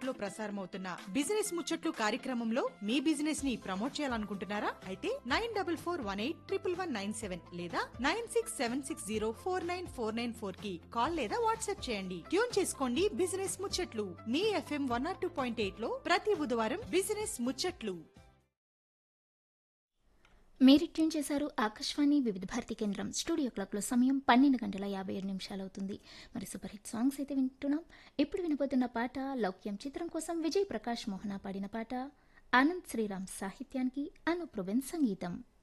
లో ప్రసారమవుతున్న బిజినెస్ ముచ్చట్లు కార్యక్రమంలో మీ బిజినెస్ ని ప్రమోట్ చేయాలనుకుంటున్నారా అయితే nine double four one eight triple one nine seven లేదా nine six seven six zero four nine four nine four కి కాల్ లేదా వాట్సాప్ చేయండి ట్యూన్ చేసుకోండి బిజినెస్ ముచ్చట్లు మీ FM one R two point eight లో ప్రతి బుధవారం బిజినెస్ ముచ్చట్లు మీరు ట్యూన్ చేశారు ఆకాశవాణి వివిధ భారతి కేంద్రం స్టూడియో క్లాక్లో సమయం పన్నెండు గంటల యాభై ఏడు నిమిషాలు అవుతుంది మరి సూపర్ హిట్ సాంగ్స్ అయితే వింటున్నాం ఇప్పుడు వినబోతున్న పాట లౌక్యం చిత్రం కోసం విజయ్ ప్రకాష్ మోహన పాడిన పాట ఆనంద్ శ్రీరామ్ సాహిత్యానికి అనుప్రవెన్ సంగీతం